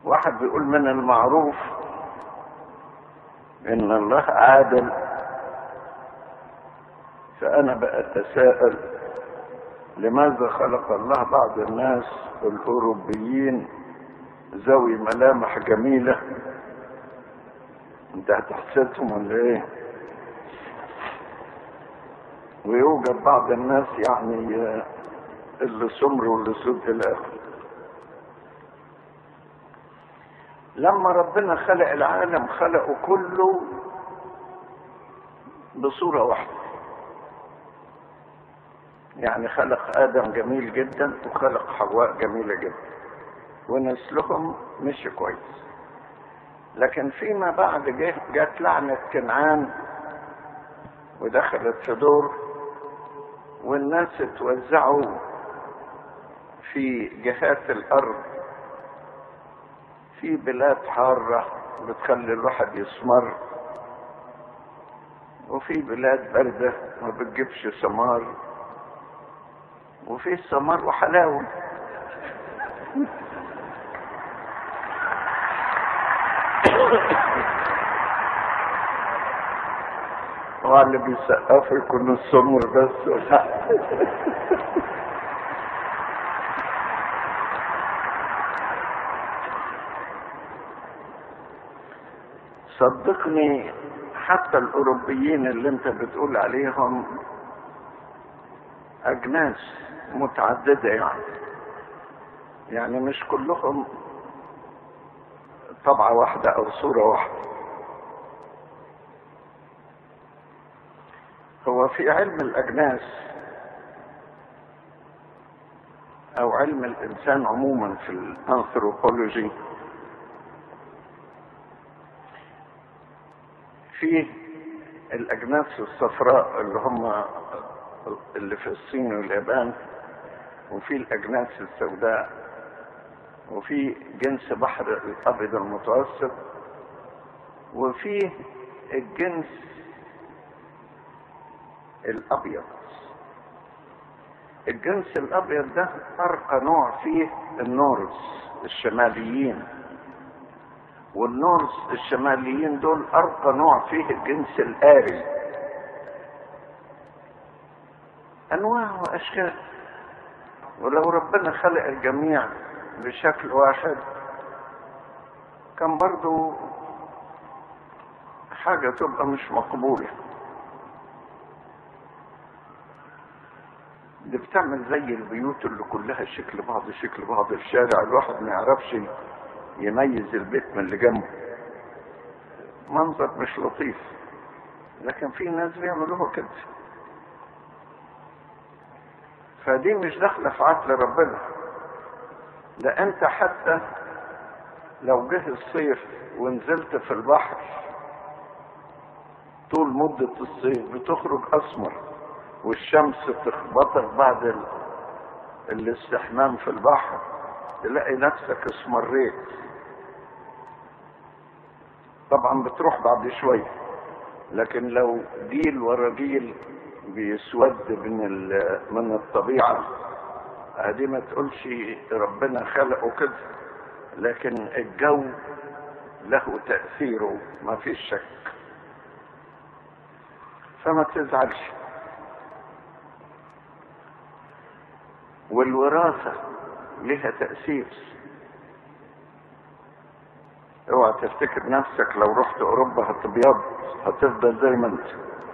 واحد بيقول من المعروف ان الله عادل فانا بأتساءل لماذا خلق الله بعض الناس الاوروبيين ذوي ملامح جميلة انت هتحسدهم ولا ايه ويوجد بعض الناس يعني اللي سمر واللي سود الى اخره لما ربنا خلق العالم خلقه كله بصورة واحدة يعني خلق آدم جميل جدا وخلق حواء جميلة جدا ونسلهم مشي كويس لكن فيما بعد جه جت لعنة كنعان ودخلت في دور والناس اتوزعوا في جهات الأرض في بلاد حارة بتخلي الواحد يسمر وفي بلاد باردة ما بتجيبش ثمار وفي ثمار وحلاوة وعلى اللي بيسقفوا يكون السمر بس صدقني حتى الاوروبيين اللي انت بتقول عليهم اجناس متعددة يعني يعني مش كلهم طبعة واحدة او صورة واحدة هو في علم الاجناس او علم الانسان عموما في الانثروبولوجي في الاجناس الصفراء اللي هم اللي في الصين واليابان وفي الاجناس السوداء وفي جنس بحر الابيض المتوسط وفي الجنس الابيض الجنس الابيض ده ارقى نوع فيه النورس الشماليين والنورس الشماليين دول ارقى نوع فيه الجنس الاري انواع واشكال ولو ربنا خلق الجميع بشكل واحد كان برضو حاجة تبقى مش مقبولة دي بتعمل زي البيوت اللي كلها شكل بعض شكل بعض الشارع الواحد ما يعرفش يميز البيت من اللي جنبه منظر مش لطيف لكن في ناس بيعملوها كده فدي مش داخله في عقل ربنا ده انت حتى لو جه الصيف ونزلت في البحر طول مدة الصيف بتخرج اسمر والشمس تخبطك بعد ال... الاستحمام في البحر تلاقي نفسك اسمريت طبعا بتروح بعد شوية لكن لو جيل ورا جيل بيسود من من الطبيعة هذه ما تقولش ربنا خلقه كده لكن الجو له تأثيره ما فيش شك فما تزعلش والوراثة لها تأثير اوعى تفتكر نفسك لو رحت اوروبا هتبيض هتفضل زي ما انت